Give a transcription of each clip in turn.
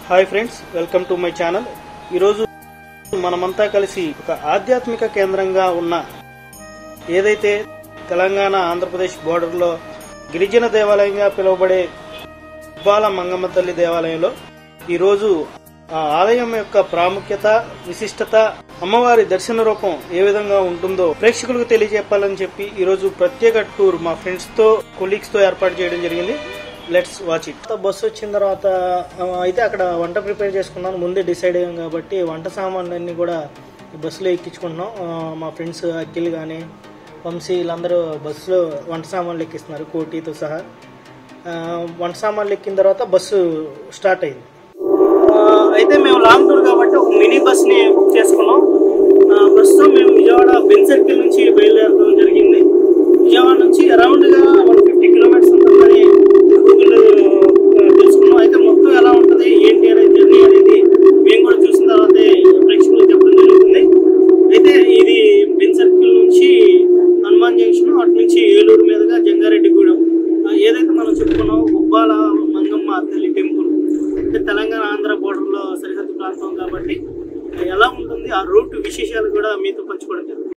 Hi friends welcome to my channel ఈరోజు మనమంతా కలిసి ఒక ఆధ్యాత్మిక కేంద్రంగా ఉన్న ఏదైతే తెలంగాణ ఆంధ్రప్రదేశ్ బోర్డర్లో గిరిజన దేవాలయంగా పిలువబడే ఉబ్బాల మంగమ్మ తల్లి దేవాలయంలో ఈరోజు ఆ ఆలయం యొక్క ప్రాముఖ్యత విశిష్టత అమ్మవారి దర్శన రూపం ఏ విధంగా ఉంటుందో ప్రేక్షకులకు తెలియజెప్పాలని చెప్పి ఈరోజు ప్రత్యేక టూర్ మా ఫ్రెండ్స్ తో కొలీగ్స్ తో ఏర్పాటు చేయడం జరిగింది లెట్స్ వాచ్ ఇట్ బస్సు వచ్చిన తర్వాత ఆ, అయితే అక్కడ వంట ప్రిపేర్ చేసుకున్నాను ముందే డిసైడ్ అయ్యాం కాబట్టి వంట సామాన్లన్నీ కూడా ఈ బస్సులో ఎక్కించుకుంటున్నాం ఆ, మా ఫ్రెండ్స్ అఖిల్ కానీ వంశీ వీళ్ళందరూ బస్సులో వంట సామాన్లు ఎక్కిస్తున్నారు కోటీతో సహా ఆ, వంట సామాన్లు ఎక్కిన తర్వాత బస్సు స్టార్ట్ అయింది ఆ, అయితే మేము లాంగ్ టూర్ కాబట్టి ఒక మినీ బస్ ని బుక్ చేసుకున్నాం ఆ, ప్రస్తుతం మేము విజయవాడ బెన్ సర్కిల్ నుంచి బయలుదేరడం జరిగింది విజయవాడ నుంచి అరౌండ్ గా వన్ ఫిఫ్టీ కిలోమీటర్స్ ఉంటుందని గూగుల్ తెలుసుకున్నాం అయితే మొత్తం ఎలా ఉంటుంది ఏంటి అనేది జర్నీ అనేది మేము కూడా చూసిన తర్వాత ప్రేక్షకులకు చెప్పడం జరుగుతుంది అయితే ఇది బెన్ సర్కిల్ నుంచి హనుమాన్ జంక్షన్ అటు నుంచి ఏలూరు మీదుగా జంగారెడ్డిగూడెం ఆ, ఏదైతే మనం చెప్పుకున్నాం ఉబ్బాల మంగమ్మ తల్లి టెంపుల్ అంటే తెలంగాణ ఆంధ్ర border లో సరిహద్దు ప్రాంతం కాబట్టి ఎలా ఉంటుంది ఆ రూట్ విశేషాలు కూడా మీతో పంచుకోవడం జరుగుతుంది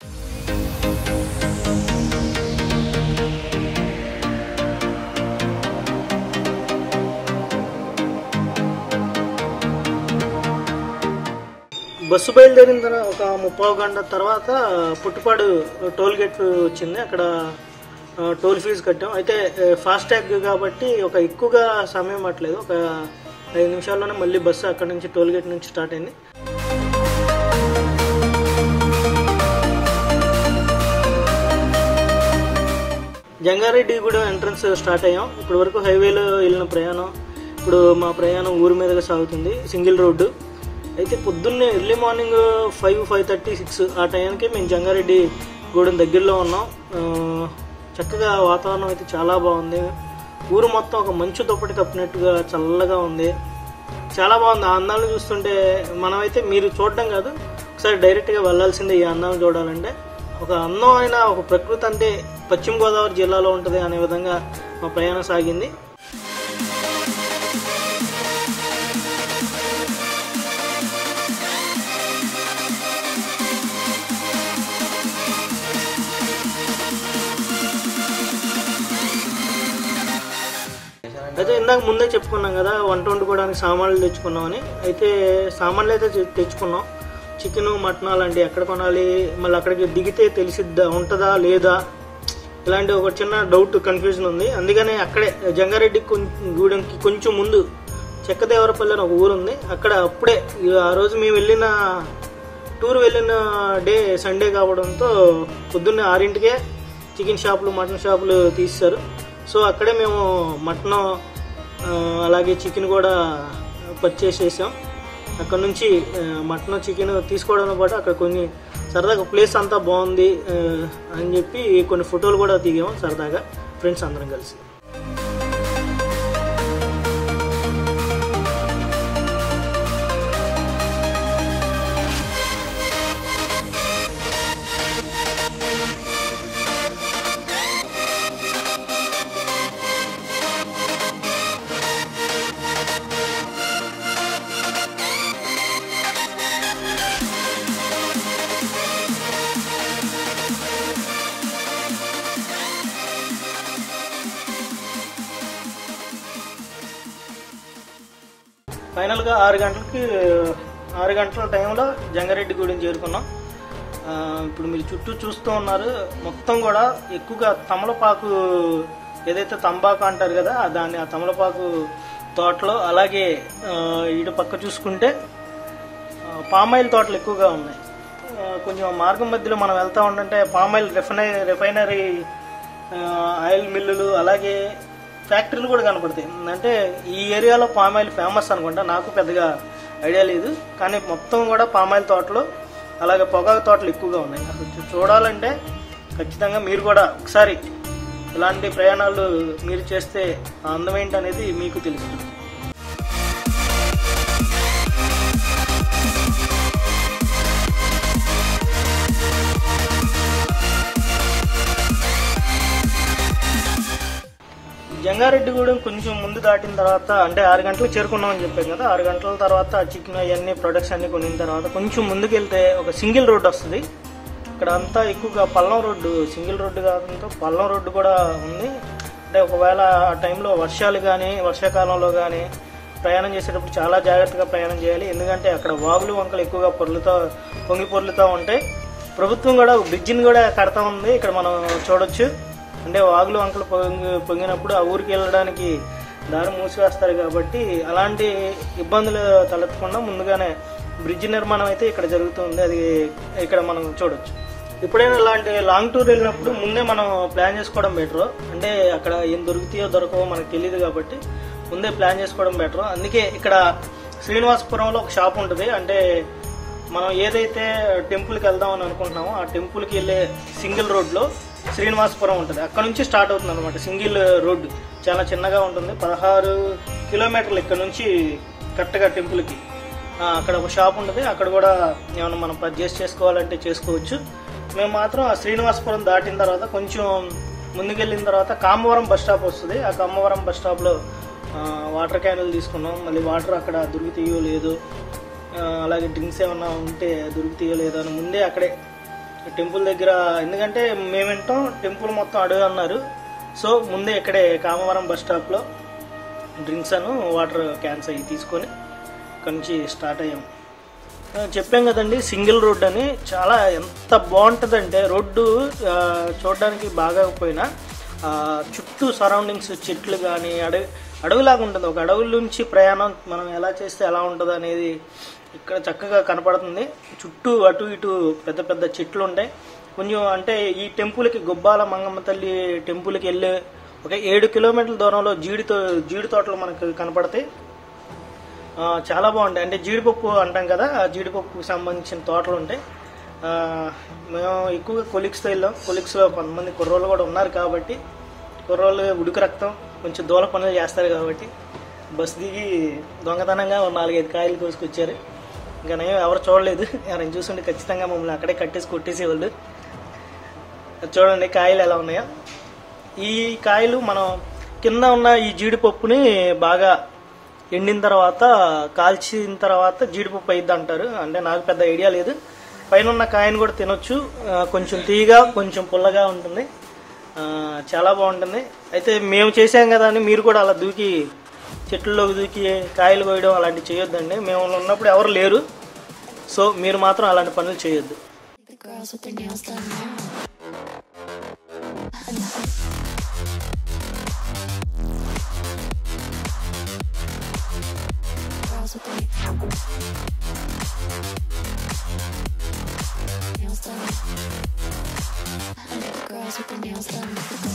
బస్సు బయలుదేరిన తర్వాత ఒక ముప్పావు గంట తర్వాత పుట్టుపాడు టోల్ గేట్ వచ్చింది అక్కడ ఆ, టోల్ ఫీజు కట్టాం అయితే ఫాస్ట్ ట్యాగ్ కాబట్టి ఒక ఎక్కువగా సమయం పట్టలేదు ఒక ఐదు నిమిషాల్లోనే మళ్ళీ బస్సు అక్కడ నుంచి టోల్ గేట్ నుంచి స్టార్ట్ అయింది జంగారెడ్డి కూడా ఎంట్రన్స్ స్టార్ట్ అయ్యాం ఇప్పటి వరకు హైవేలో వెళ్ళిన ప్రయాణం ఇప్పుడు మా ప్రయాణం ఊరి మీదుగా సాగుతుంది సింగిల్ రోడ్డు అయితే పొద్దున్నే early morning five five thirty six ఆ టైంకి మేము జంగారెడ్డి గూడెం దగ్గరలో ఉన్నాం ఆ, చక్కగా వాతావరణం అయితే చాలా బాగుంది ఊరు మొత్తం ఒక మంచు దుప్పటి కప్పినట్టుగా చల్లగా ఉంది చాలా బాగుంది ఆ అందాలను చూస్తుంటే మనమైతే మీరు చూడడం కాదు ఒకసారి డైరెక్ట్గా వెళ్ళాల్సిందే ఈ అందాలను చూడాలంటే ఒక అందమైన ఒక ప్రకృతి అంటే పశ్చిమ గోదావరి జిల్లాలో ఉంటుంది అనే విధంగా మా ప్రయాణం సాగింది అయితే ఇందాక ముందే చెప్పుకున్నాం కదా వంట వండుకోవడానికి సామాన్లు తెచ్చుకున్నామని అయితే సామాన్లు అయితే తె- తెచ్చుకున్నాం చికెన్ మటన్ అలాంటివి ఎక్కడ కొనాలి మళ్ళీ అక్కడికి దిగితే తెలిసిద్దా ఉంటుందా లేదా ఇలాంటి ఒక చిన్న డౌట్ కన్ఫ్యూజన్ ఉంది అందుకనే అక్కడే జంగారెడ్డి కొం- గూడెంకి కొంచెం ముందు చెక్కదేవరపల్లి అని ఒక ఊరు ఉంది అక్కడ అప్పుడే ఈ ఆ రోజు మేము వెళ్ళిన టూర్ వెళ్ళిన డే సండే కావడంతో పొద్దున్నే ఆరింటికే చికెన్ షాపులు మటన్ షాపులు తీస్తారు సో అక్కడే మేము మటన్ ఆ, అలాగే చికెన్ కూడా పర్చేస్ చేసాం అక్కడ నుంచి ఆ, మటన్ చికెన్ తీసుకోవడంతో పాటు అక్కడ కొన్ని సరదాగా ప్లేస్ అంతా బాగుంది ఆ, అని చెప్పి కొన్ని ఫోటోలు కూడా దిగాం సరదాగా ఫ్రెండ్స్ అందరం కలిసి ఫైనల్గా ఆరు గంటలకి ఆరు గంటల టైంలో జంగారెడ్డి గూడెం చేరుకున్నాం ఆ, ఇప్పుడు మీరు చుట్టూ చూస్తూ ఉన్నారు మొత్తం కూడా ఎక్కువగా తమలపాకు ఏదైతే తంబాకు అంటారు కదా ఆ దాన్ని ఆ తమలపాకు తోటలో అలాగే ఆ, ఇటు పక్క చూసుకుంటే ఆ, పామాయిల్ తోటలు ఎక్కువగా ఉన్నాయి ఆ, కొంచెం మార్గం మధ్యలో మనం వెళ్తా ఉండంటే పామాయిల్ రిఫైనరీ రిఫైనరీ ఆ, ఆయిల్ మిల్లులు అలాగే ఫ్యాక్టరీలు కూడా కనపడతాయి అంటే ఈ ఏరియాలో పామాయిల్ ఫేమస్ అనుకుంటా నాకు పెద్దగా ఐడియా లేదు కానీ మొత్తం కూడా పామాయిల్ తోటలు అలాగే పొగాకు తోటలు ఎక్కువగా ఉన్నాయి అసలు చూ- చూడాలంటే ఖచ్చితంగా మీరు కూడా ఒకసారి ఇలాంటి ప్రయాణాలు మీరు చేస్తే ఆ అందం ఏంటనేది మీకు తెలుస్తుంది రంగారెడ్డిగూడెం కొంచెం ముందు దాటిన తర్వాత అంటే ఆరు గంటలకు చేరుకున్నామని చెప్పాం కదా ఆరు గంటల తర్వాత ఆ చికెన్ అవన్నీ ప్రొడక్ట్స్ అన్ని కొనిన తర్వాత కొంచెం ముందుకు వెళ్తే ఒక సింగిల్ రోడ్ వస్తుంది ఇక్కడ అంతా ఎక్కువగా పల్లం రోడ్డు సింగిల్ రోడ్డు కాకుండా పల్లం రోడ్డు కూడా ఉంది అంటే ఒకవేళ ఆ టైంలో వర్షాలు కానీ వర్షాకాలంలో కానీ ప్రయాణం చేసేటప్పుడు చాలా జాగ్రత్తగా ప్రయాణం చేయాలి ఎందుకంటే అక్కడ వాగులు వంకలు ఎక్కువగా పొర్లుతో పొంగి పొర్లుతూ ఉంటాయి ప్రభుత్వం కూడా బ్రిడ్జిని కూడా కడతా ఉంది ఇక్కడ మనం చూడొచ్చు అంటే వాగులు వంకలు పొంగి పొంగినప్పుడు ఆ ఊరికి వెళ్ళడానికి దారి మూసివేస్తారు కాబట్టి అలాంటి ఇబ్బందులు తలెత్తకుండా ముందుగానే బ్రిడ్జ్ నిర్మాణం అయితే ఇక్కడ జరుగుతుంది అది ఇక్కడ మనం చూడొచ్చు ఎప్పుడైనా ఇలాంటి లాంగ్ టూర్ వెళ్ళినప్పుడు ముందే మనం ప్లాన్ చేసుకోవడం బెటర్ అంటే అక్కడ ఏం దొరుకుతాయో దొరకవో మనకు తెలియదు కాబట్టి ముందే ప్లాన్ చేసుకోవడం బెటర్ అందుకే ఇక్కడ శ్రీనివాసపురంలో ఒక షాప్ ఉంటుంది అంటే మనం ఏదైతే టెంపుల్కి వెళ్దాం అని అనుకుంటున్నామో ఆ టెంపుల్కి వెళ్ళే సింగిల్ రోడ్లో శ్రీనివాసపురం ఉంటుంది అక్కడ నుంచి స్టార్ట్ అవుతుంది అనమాట సింగిల్ రోడ్డు చాలా చిన్నగా ఉంటుంది పదహారు కిలోమీటర్లు ఇక్కడ నుంచి కరెక్ట్గా టెంపుల్కి ఆ, అక్కడ ఒక షాప్ ఉంటుంది అక్కడ కూడా ఏమైనా మనం పర్చేస్ చేసుకోవాలంటే చేసుకోవచ్చు మేము మాత్రం ఆ శ్రీనివాసపురం దాటిన తర్వాత కొంచెం ముందుకెళ్ళిన తర్వాత కామవరం బస్ స్టాప్ వస్తుంది ఆ కామవరం బస్ స్టాప్లో ఆ, వాటర్ క్యాన్లు తీసుకున్నాం మళ్ళీ వాటర్ అక్కడ దొరుకుతాయో లేదో ఆ, అలాగే డ్రింక్స్ ఏమన్నా ఉంటే దొరుకుతాయో లేదో అని ముందే అక్కడే టెంపుల్ దగ్గర ఎందుకంటే మేము వింటాం టెంపుల్ మొత్తం అడుగు అన్నారు సో ముందే ఇక్కడే కామవరం బస్ స్టాప్లో డ్రింక్స్ అను వాటర్ క్యాన్స్ అవి తీసుకొని అక్కడి నుంచి స్టార్ట్ అయ్యాం ఆ, చెప్పాం కదండి సింగిల్ రోడ్ అని చాలా ఎంత బాగుంటుందంటే రోడ్డు ఆ, చూడడానికి బాగోకపోయినా ఆ, చుట్టూ సరౌండింగ్స్ చెట్లు కానీ అడవి అడవిలాగా ఉంటుంది ఒక అడవుల నుంచి ప్రయాణం మనం ఎలా చేస్తే ఎలా ఉంటుంది అనేది ఇక్కడ చక్కగా కనపడుతుంది చుట్టూ అటు ఇటు పెద్ద పెద్ద చెట్లు ఉంటాయి కొంచెం అంటే ఈ టెంపుల్కి గొబ్బాల మంగమ్మ తల్లి టెంపుల్కి వెళ్ళే ఒక ఏడు కిలోమీటర్ల దూరంలో జీడితో జీడి తోటలు మనకు కనపడతాయి ఆ, చాలా బాగుంటాయి అంటే జీడిపప్పు అంటాం కదా ఆ జీడిపప్పుకి సంబంధించిన తోటలు ఉంటాయి ఆ, మేము ఎక్కువగా కొలిక్స్తో వెళ్ళాం కొలిక్స్లో కొంతమంది కుర్రోళ్ళు కూడా ఉన్నారు కాబట్టి కుర్రోళ్ళు ఉడుకు రక్తం కొంచెం దూల పనులు చేస్తారు కాబట్టి బస్ దిగి దొంగతనంగా ఒక నాలుగైదు కాయలు కోసుకొచ్చారు ఇంకా నేను ఎవరు చూడలేదు ఎవరైనా చూస్తుంటే ఖచ్చితంగా మమ్మల్ని అక్కడే కట్టేసి కొట్టేసేవాళ్ళు చూడండి కాయలు ఎలా ఉన్నాయో ఈ కాయలు మనం కింద ఉన్న ఈ జీడిపప్పుని బాగా ఎండిన తర్వాత కాల్చిన తర్వాత జీడిపప్పు అయింది అంటారు అంటే నాకు పెద్ద ఐడియా లేదు పైన ఉన్న కాయను కూడా తినొచ్చు ఆ, కొంచెం తీయగా కొంచెం పుల్లగా ఉంటుంది ఆ, చాలా బాగుంటుంది అయితే మేము చేసాం కదా అని మీరు కూడా అలా దూకి చెట్లలోకి దూకి కాయలు కోయడం అలాంటివి చేయొద్దండి మేము ఉన్నప్పుడు ఎవరు లేరు సో మీరు మాత్రం అలాంటి పనులు చేయొద్దు The girls with their nails done now. Girls with their nails done. The girls with their nails done.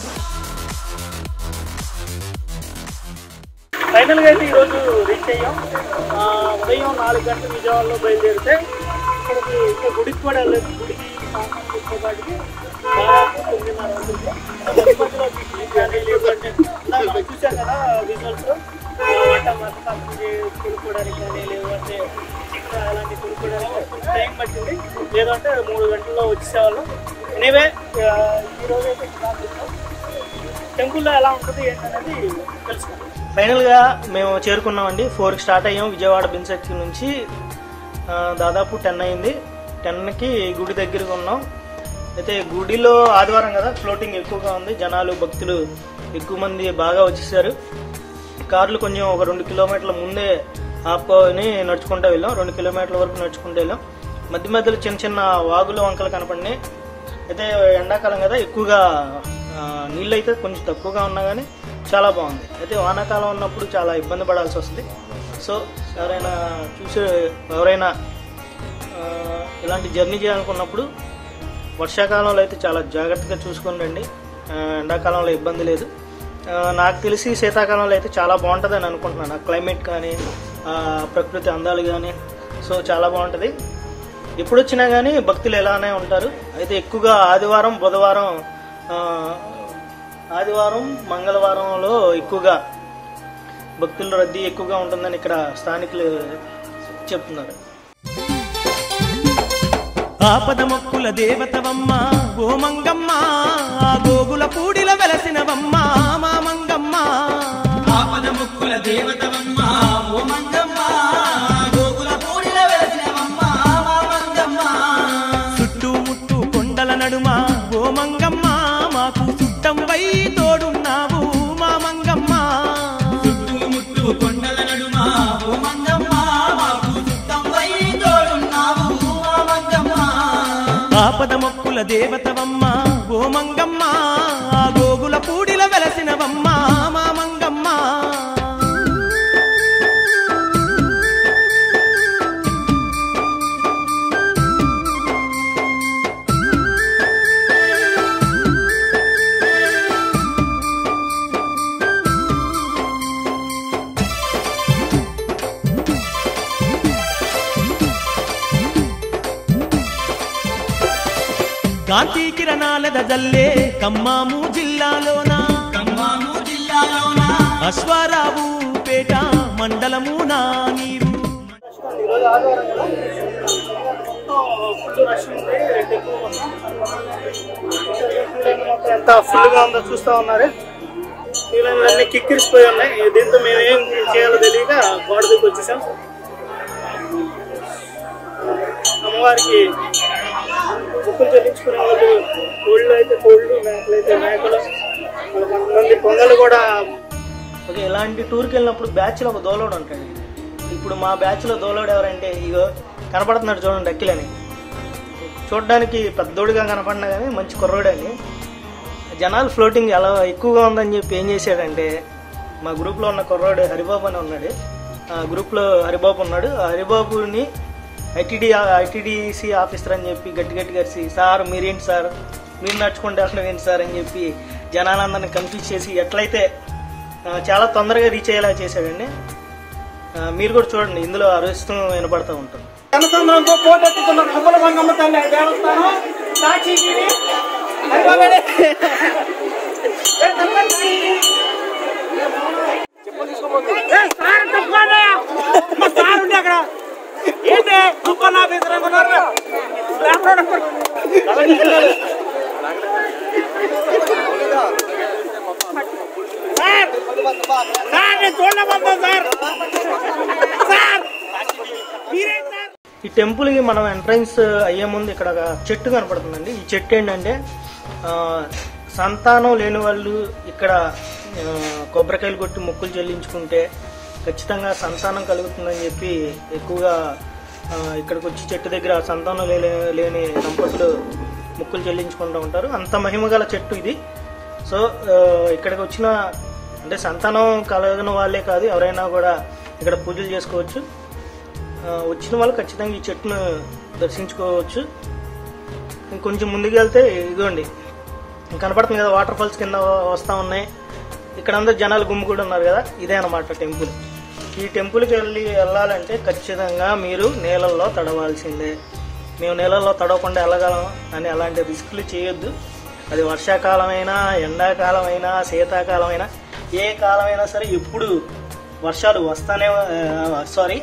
ఫైనల్గా అయితే ఈరోజు రీచ్ అయ్యాం ఆ, ఉదయం నాలుగు గంటల విజయవాడలో బయలుదేరితే ఇక్కడికి ఇంకా గుడికి కూడా వెళ్ళలేదు గుడికి సామాన్ తీసుకోవడానికి దాదాపు తొమ్మిదిన్నర అవుతుంది మధ్య మధ్యలో meeting కానీ లేదంటే ఇందాక మనం చూసాం కదా విజువల్స్ వంట వంట కొనుక్కోవడానికి కానీ లేదంటే చికెన్ అలాంటి కొనుక్కోవడానికి కొంచెం టైం పట్టింది లేదంటే మూడు గంటల్లో వచ్చేసేవాళ్ళం ఎనీవే ఈరోజు అయితే క్లాస్ ఇస్తాం టెంపుల్లో ఎలా ఉంటుంది ఏంటనేది తెలుసుకుందాం ఫైనల్గా మేము చేరుకున్నామండి ఫోర్కి స్టార్ట్ అయ్యాం విజయవాడ బిన్ సర్కిల్ నుంచి ఆ, దాదాపు టెన్ అయింది టెన్కి గుడి దగ్గరగా ఉన్నాం అయితే గుడిలో ఆదివారం కదా ఫ్లోటింగ్ ఎక్కువగా ఉంది జనాలు భక్తులు ఎక్కువ మంది బాగా వచ్చేసారు కార్లు కొంచెం ఒక రెండు కిలోమీటర్ల ముందే ఆపుకొని నడుచుకుంటూ వెళ్ళాం రెండు కిలోమీటర్ల వరకు నడుచుకుంటూ వెళ్ళాం మధ్య మధ్యలో చిన్న చిన్న వాగులు వంకలు కనపడినాయి అయితే ఎండాకాలం కదా ఎక్కువగా ఆ, నీళ్ళు అయితే కొంచెం తక్కువగా ఉన్నా కానీ చాలా బాగుంది అయితే వానాకాలం ఉన్నప్పుడు చాలా ఇబ్బంది పడాల్సి వస్తుంది సో ఎవరైనా చూసే ఎవరైనా ఆ, ఇలాంటి జర్నీ చేయాలనుకున్నప్పుడు వర్షాకాలంలో అయితే చాలా జాగ్రత్తగా చూసుకొని రండి ఆ, ఎండాకాలంలో ఇబ్బంది లేదు ఆ, నాకు తెలిసి శీతాకాలంలో అయితే చాలా బాగుంటుందని అనుకుంటున్నాను ఆ క్లైమేట్ కానీ ఆ, ప్రకృతి అందాలు కానీ సో చాలా బాగుంటుంది ఎప్పుడు వచ్చినా కానీ భక్తులు ఎలానే ఉంటారు అయితే ఎక్కువగా ఆదివారం బుధవారం ఆ, ఆదివారం మంగళవారంలో ఎక్కువగా భక్తుల రద్దీ ఎక్కువగా ఉంటుందని ఇక్కడ స్థానికులు చెప్తున్నారు ఆపద మొక్కుల దేవతవమ్మ ఓ మంగమ్మ ఆ గోగుల పూడిల వెలసినవమ్మ మా మంగమ్మ ఆపద ముక్కుల దేవతవమ్మ ఓ మంగమ్మ గోకుల పూడిల వెలసినవమ్మ మా మంగమ్మ చుట్టూ ముట్టు కొండల నడుమ ఓ మంగమ్మ మాకు చుట్టం వై తోడున్నావు మా మంగమ్మ చుట్టూ ముట్టు కొండల నడుమ ఓ మంగమ్మ మాకు చుట్టం వై తోడున్నావు మా మంగమ్మ ఆపద మొక్కుల దేవతవమ్మ ఓ మంగమ్మ ఆ గోగుల పూడిల వెలసినవమ్మ మా మంగమ్మ కాంతి కిరణాలద జల్లే కమ్మాము జిల్లాలోన ఖమ్మాము జిల్లాలోన అశ్వారావు పేట మండలము నా నీరు ఈరోజు ఆదివారం కదా మొత్తం ఫుల్ రష్ ఉంది టెంపుల్ కోసం మొత్తం ఎంత ఫుల్గా ఉందో చూస్తూ ఉన్నారు అన్నీ కిక్కిరిసిపోయి ఉన్నాయి దీంతో మేము ఏం చేయాలో తెలియక గోడ దిగి వచ్చేసాం అమ్మవారికి బుక్కులు చెల్లించుకునే వాళ్ళు కోళ్ళు అయితే కోళ్ళు మేకలు అయితే మేకలు మరి కొంతమంది పొంగలు కూడా ఓకే ఇలాంటి టూర్కి వెళ్ళినప్పుడు బ్యాచ్లో ఒక దోలోడు ఉంటాడు ఇప్పుడు మా బ్యాచ్లో దోలోడు ఎవరంటే ఇగో కనపడుతున్నాడు చూడండి అక్కిలని చూడడానికి పెద్దోడిగా కనపడినా కానీ మంచి కుర్రోడని జనాలు ఫ్లోటింగ్ ఎలా ఎక్కువగా ఉందని చెప్పి ఏం చేశాడంటే మా గ్రూప్లో ఉన్న కుర్రోడు హరిబాబు అని ఉన్నాడు ఆ గ్రూప్లో హరిబాబు ఉన్నాడు ఆ హరిబాబుని ఐటీడీ ఐటీడీసీ ఆఫీసర్ అని చెప్పి గట్టి గట్టి కలిసి సార్ మీరేంటి సార్ మీరు నడుచుకుంటే అసలు ఏంటి సార్ అని చెప్పి జనాలందరినీ కన్ఫ్యూజ్ చేసి ఎట్లయితే ఆ, చాలా తొందరగా రీచ్ అయ్యేలా చేశాడండి ఆ, మీరు కూడా చూడండి ఇందులో అరుస్తూ వినపడుతూ ఉంటుంది జనసంద్రంతో పోటెత్తుతున్న కొమ్మల మంగమ్మ తల్లి దేవస్థానం సాక్షిగిరి హరిబాబేడే. ఏ తప్పండి. ఏ సార్ తప్పండి. మా సార్ ఉండే అక్కడ ఏంటి తుప్పన్న ఆఫీసర్ అనుకున్నారు సార్ సార్ నేను చూడలేకపోతాను సార్ సార్ మీరే సార్ ఈ టెంపుల్కి మనం ఎంట్రన్స్ అయ్యే ముందు ఇక్కడ ఒక చెట్టు కనపడుతుందండి ఈ చెట్టు ఏంటంటే ఆ, సంతానం లేని వాళ్ళు ఇక్కడ ఆ, కొబ్బరికాయలు కొట్టి మొక్కులు చెల్లించుకుంటే ఖచ్చితంగా సంతానం కలుగుతుందని చెప్పి ఎక్కువగా ఆ, ఇక్కడికి వచ్చి చెట్టు దగ్గర సంతానం లేని లేని దంపతులు మొక్కులు చెల్లించుకుంటూ ఉంటారు అంత మహిమ గల చెట్టు ఇది సో ఆ, ఇక్కడికి వచ్చిన అంటే సంతానం కలగని వాళ్ళే కాదు ఎవరైనా కూడా ఇక్కడ పూజలు చేసుకోవచ్చు ఆ, వచ్చిన వాళ్ళు ఖచ్చితంగా ఈ చెట్టును దర్శించుకోవచ్చు ఇంకొంచెం ముందుకు వెళ్తే ఇదిగోండి కనపడుతుంది కదా వాటర్ ఫాల్స్ కింద వస్తూ ఉన్నాయి ఇక్కడ అందరు జనాలు గుమ్ము కూడా ఉన్నారు కదా ఇదే అన్నమాట టెంపుల్ ఈ టెంపుల్కి వెళ్ళి వెళ్ళాలంటే ఖచ్చితంగా మీరు నీళ్ళల్లో తడవాల్సిందే మేము నీళ్ళల్లో తడవకుండా వెళ్ళగలం అని అలాంటి రిస్కులు చేయొద్దు అది వర్షాకాలమైనా ఎండాకాలమైనా శీతాకాలమైనా ఏ కాలమైనా సరే ఎప్పుడు వర్షాలు వస్తానే సారీ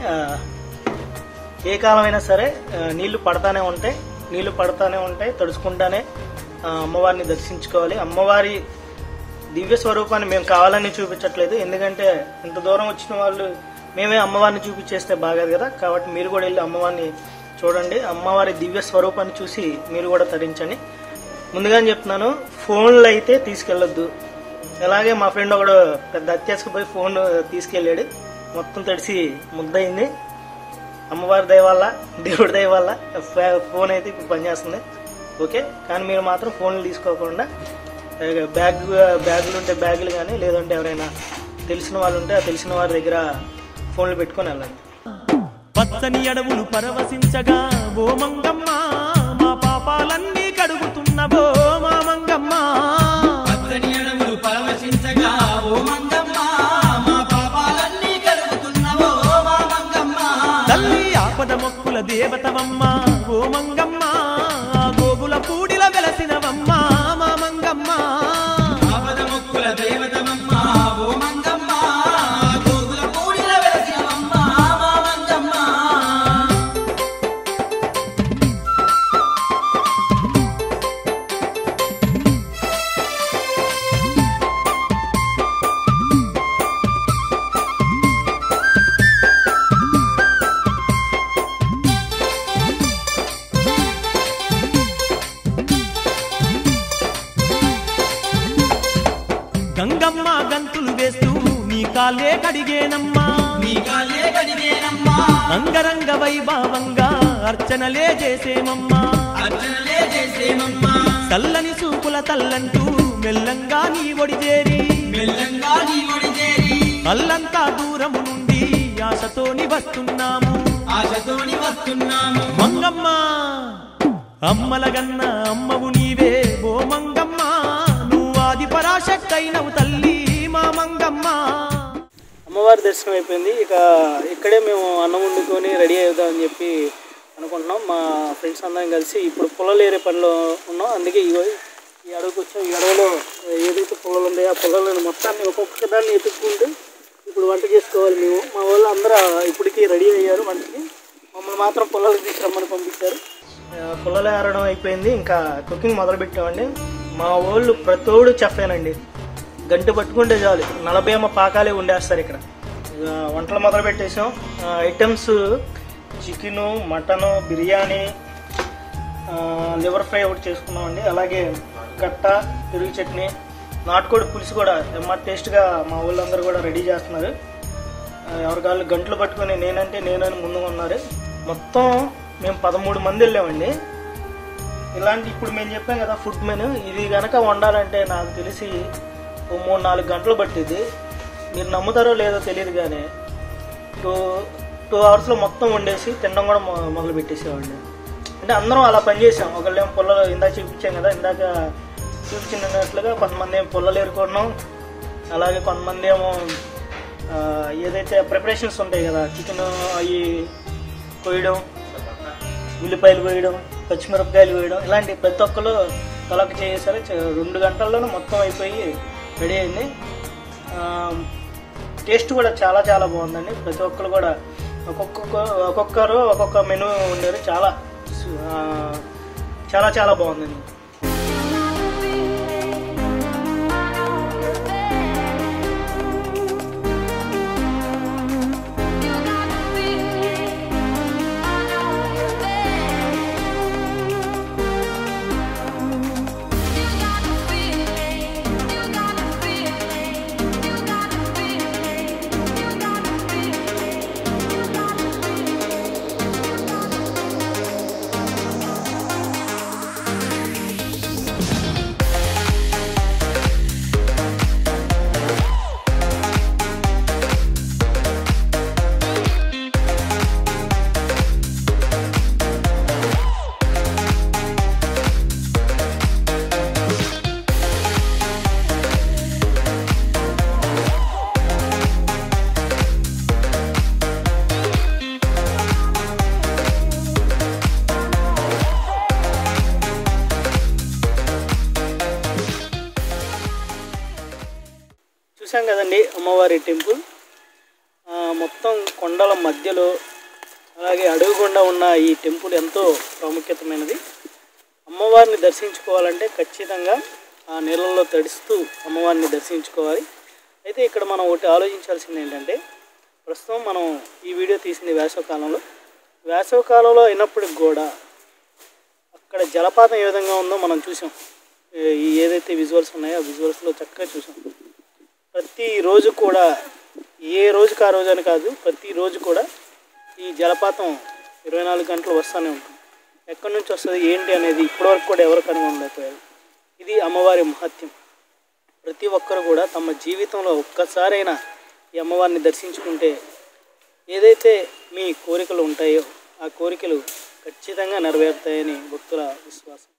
ఏ కాలమైనా సరే ఆ, నీళ్లు పడతానే ఉంటాయి నీళ్లు పడతానే ఉంటాయి తడుచుకుంటానే ఆ, అమ్మవారిని దర్శించుకోవాలి అమ్మవారి దివ్య స్వరూపాన్ని మేము కావాలని చూపించట్లేదు ఎందుకంటే ఇంత దూరం వచ్చిన వాళ్ళు మేమే అమ్మవారిని చూపించేస్తే బాగదు కదా కాబట్టి మీరు కూడా వెళ్ళి అమ్మవారిని చూడండి అమ్మవారి దివ్య స్వరూపాన్ని చూసి మీరు కూడా తరించండి ముందుగానే చెప్తున్నాను ఫోన్లు అయితే తీసుకెళ్ళొద్దు అలాగే మా ఫ్రెండ్ ఒకడు పెద్ద అత్యాసకు ఫోన్ తీసుకెళ్ళాడు మొత్తం తడిసి ముద్దయింది అమ్మవారి దయ వల్ల దేవుడి దయ వల్ల ఫ- ఫోన్ అయితే ఇప్పుడు పనిచేస్తుంది ఓకే కానీ మీరు మాత్రం ఫోన్లు తీసుకోకుండా ఆ, బ్యాగ్ బ్యాగులు ఉంటే బ్యాగులు కానీ లేదంటే ఎవరైనా తెలిసిన వాళ్ళు ఉంటే ఆ తెలిసిన వారి దగ్గర ఫోన్లు పెట్టుకొని వెళ్ళండి పచ్చని అడవులు పరవశించగా ఓ మంగమ్మ మా పాపాలన్నీ కడుగుతున్నవో మా మంగమ్మ పచ్చని అడవులు పరవశించగా ఓ మంగమ్మ మా పాపాలన్నీ కలుగుతున్నవో మా మంగమ్మ తల్లి ఆపద మొక్కుల దేవతవమ్మ ఓ మంగమ్మ ఆ గోగుల పూడిల వెలసినవమ్మ మా మంగమ్మ ఆపద మొక్కుల దేవతమమ్మ ఓ మంగమ్మ గోగుల పూడిల వెలసినవమ్మ మా మంగమ్మ కాలే కడిగేనమ్మా నీ కాలే కడిగేనమ్మా అంగరంగ వైభవంగా అర్చనలే చేసేమమ్మా అర్చనలే చేసేమమ్మా చల్లని చూపుల తల్లంటూ మెల్లంగా నీ ఒడిదేరి మెల్లంగా నీ ఒడి చేరి అల్లంతా దూరము నుండి ఆశతోని వస్తున్నాము ఆశతోని వస్తున్నాము మంగమ్మ అమ్మల గన్న అమ్మవు నీవే ఓ మంగమ్మ నువ్వు ఆది పరాశక్తైనవు తల్లి మా మంగమ్మ అమ్మవారి దర్శనం అయిపోయింది ఇక ఇక్కడే మేము అన్నం వండుకొని రెడీ అవుదామని చెప్పి అనుకుంటున్నాం మా ఫ్రెండ్స్ అందరం కలిసి ఇప్పుడు పొలాలు ఏరే పనిలో ఉన్నాం అందుకే ఇగో ఈ అడవికి వచ్చాం ఈ అడవిలో ఏదైతే పొలాలు ఉన్నాయో ఆ పొలాలను మొత్తాన్ని ఒక్కొక్క దాన్ని ఎత్తుక్కుంటూ ఇప్పుడు వంట చేసుకోవాలి మేము మా వాళ్ళు అందరూ ఇప్పటికీ రెడీ అయ్యారు వంటకి మమ్మల్ని మాత్రం పొలాలకు తీసుకురమ్మని పంపించారు ఆ, పొలాలు ఏరడం అయిపోయింది ఇంకా కుకింగ్ మొదలు పెట్టామండి మా వాళ్ళు ప్రతోడు చెప్పానండి గంట పట్టుకుంటే చాలు నలభై అమ్మ పాకాలే ఉండేస్తారు ఇక్కడ ఇక వంటలు మొదలు పెట్టేసాం ఐటమ్స్ చికెను మటను బిర్యానీ ఆ, లివర్ ఫ్రై ఒకటి చేసుకున్నామండి అలాగే కట్ట పెరుగు చట్నీ నాటుకోడి పులుసు కూడా ఎమ్మ టేస్ట్గా మా వాళ్ళందరూ కూడా రెడీ చేస్తున్నారు ఆ, ఎవరి కాళ్ళు గంటలు పట్టుకొని నేనంటే నేనని ముందుగా ఉన్నారు మొత్తం మేము పదమూడు మంది వెళ్ళామండి ఇలాంటి ఇప్పుడు మేము చెప్పాం కదా ఫుడ్ మెను ఇది కనుక వండాలంటే నాకు తెలిసి ఓ మూడు నాలుగు గంటలు పట్టింది మీరు నమ్ముతారో లేదో తెలియదు కానీ టూ టూ అవర్స్లో మొత్తం వండేసి తినడం కూడా మొ- మొదలు పెట్టేసేవాడిని అంటే అందరం అలా పనిచేసాం ఒకళ్ళేమో పుల్లలు ఇందాక చూపించాం కదా ఇందాక చూపించినట్లుగా కొంతమంది ఏమో పుల్లలు ఏరుకోవడం అలాగే కొంతమంది ఏమో ఆ, ఏదైతే ప్రిపరేషన్స్ ఉంటాయి కదా చికెన్ అవి కొయ్యడం ఉల్లిపాయలు వేయడం పచ్చిమిరపకాయలు వేయడం ఇలాంటి ప్రతి ఒక్కరు తలకు చేసేసరి చ- రెండు గంటల్లోనే మొత్తం అయిపోయి రెడీ అయింది ఆ, టేస్ట్ కూడా చాలా చాలా బాగుందండి ప్రతి ఒక్కరు కూడా ఒక్కొక్క ఒక్కొక్కరు ఒక్కొక్క మెనూ ఉండేది చాలా సు- ఆ, చాలా చాలా బాగుందండి చూసాం కదండి అమ్మవారి టెంపుల్ ఆ, మొత్తం కొండల మధ్యలో అలాగే అడుగుకుండా ఉన్న ఈ టెంపుల్ ఎంతో ప్రాముఖ్యతమైనది అమ్మవారిని దర్శించుకోవాలంటే ఖచ్చితంగా ఆ నీళ్ళల్లో తడుస్తూ అమ్మవారిని దర్శించుకోవాలి అయితే ఇక్కడ మనం ఒకటి ఆలోచించాల్సింది ఏంటంటే ప్రస్తుతం మనం ఈ వీడియో తీసింది వేసవకాలంలో వేసవకాలంలో అయినప్పటికి కూడా అక్కడ జలపాతం ఏ విధంగా ఉందో మనం చూసాం ఏ- ఈ ఏదైతే విజువల్స్ ఉన్నాయో ఆ విజువల్స్లో చక్కగా చూసాం ప్రతిరోజు కూడా ఏ రోజుకి ఆ రోజు అని కాదు ప్రతిరోజు కూడా ఈ జలపాతం ఇరవై నాలుగు గంటలు వస్తూనే ఉంటుంది ఎక్కడి నుంచి వస్తుంది ఏంటి అనేది ఇప్పటివరకు కూడా ఎవరు కనుగొనలేకపోయారు ఇది అమ్మవారి మహత్యం ప్రతి ఒక్కరు కూడా తమ జీవితంలో ఒక్కసారైనా ఈ అమ్మవారిని దర్శించుకుంటే ఏదైతే మీ కోరికలు ఉంటాయో ఆ కోరికలు ఖచ్చితంగా నెరవేరుతాయని భక్తుల విశ్వాసం